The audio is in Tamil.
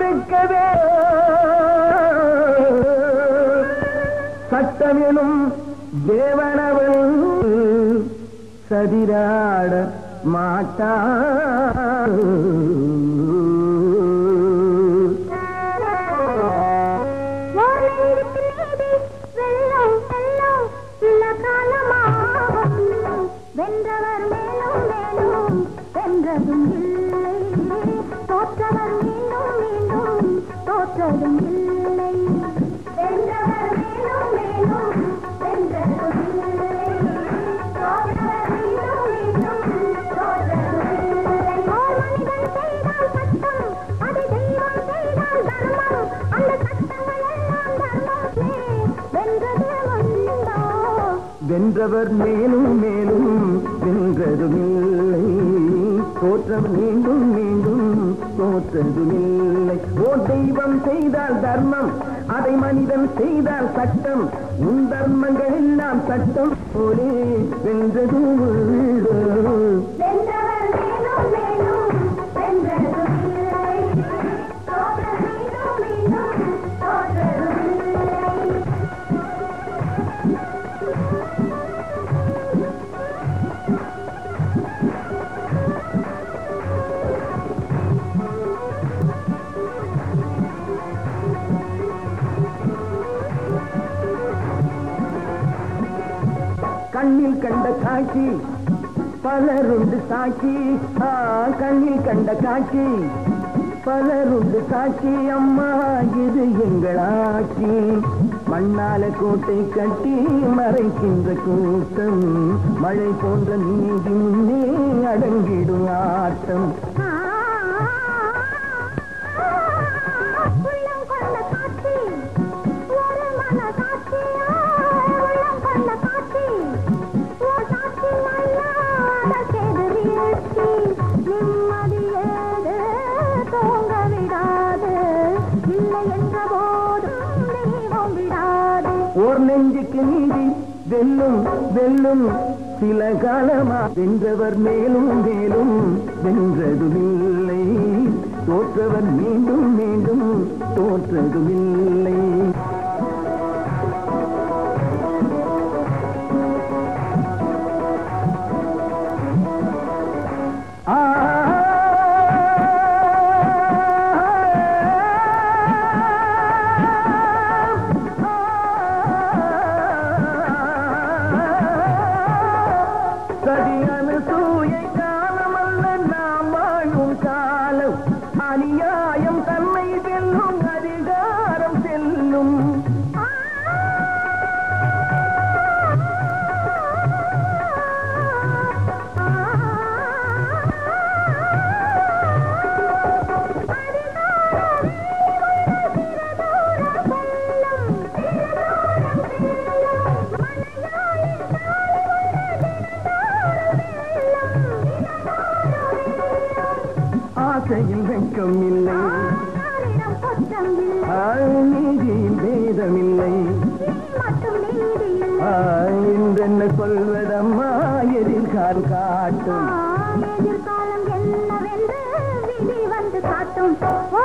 இருக்கவே சட்டமெனும் தேவனவன் சதிராட மாட்டான் வானெழுத்து நீதி வெள்ளம் வெள்ளம் சில காலமாகும் வென்றவர் மேலும் மேலும் வென்றதும் இல்லை தோற்றவர் மீண்டும் மீண்டும் தோற்றதும் இல்லை வென்றவர் மேலும் மேலும் வென்றதும் இல்லை தோற்றவர் மீண்டும் மீண்டும் தோற்றதும் இல்லை ஓர் மனிதன் செய்தால் சட்டம் அது தெய்வம் செய்தால் தர்மம் அந்த சட்டங்கள் எல்லாம் தர்மமே வென்றது உண்டோ வென்றவர் மேலும் மேலும் வென்றதுமில்லை தோற்றவர் மீண்டும் மீண்டும் தோற்றதுமில்லை ஓ தெய்வம் செய்தால் தர்மம் அதை மனிதன் செய்தால் சட்டம் உன் தர்மங்கள் எல்லாம் சட்டம் போலே வென்றது உண்டு. வென்றவர் மேலும் மேலும் வென்றதும் இல்லை தோற்றது மீண்டும் மீண்டும் தோற்றதும் இல்லை கண்ணில் கண்ட காட்சி பலருண்டு சாட்சி ஆ, கண்ணில் கண்ட காட்சி பலருண்டு சாட்சி அம்மா இது எங்கள் ஆட்சி மண்ணால கோட்டை கட்டி மறைக்கின்ற கூட்டம் மழை போன்ற நீதி முன்னே அடங்கிடும் ஆட்டம் உள்ளம் கொண்ட காட்சி ஒரு மன காட்சி உள்ளம் கொண்ட காட்சி ஒரு காட்சி அல்லாத செய்து வீழ்ச்சி நிம்மதியேது தூங்க விடாது இல்லை என்ற போதும் தெய்வம் விடாது ஓர் நெஞ்சுக்கு நீதி வெல்லும் வெல்லும் சில காலமா வென்றவர் மேலும் மேலும் வென்றதுமில்லை தோற்றவர் மீண்டும் மீண்டும் தோற்றதுமில்லை ஆ சரியான சூயை காலமல்ல நாம் வாழும் காலம் அநியாயம் தன்னை வெல்லும் அதிகாரம் செல்லும் ஆசையில் வெட்கம் இல்லை ஆள் நீதியில் பேதமில்லை ஆ, இன்றென்ன சொல்வதம்மா எதிர்கால் காட்டும் எதிர்காலம் என்னவென்று விதி வந்து காட்டும்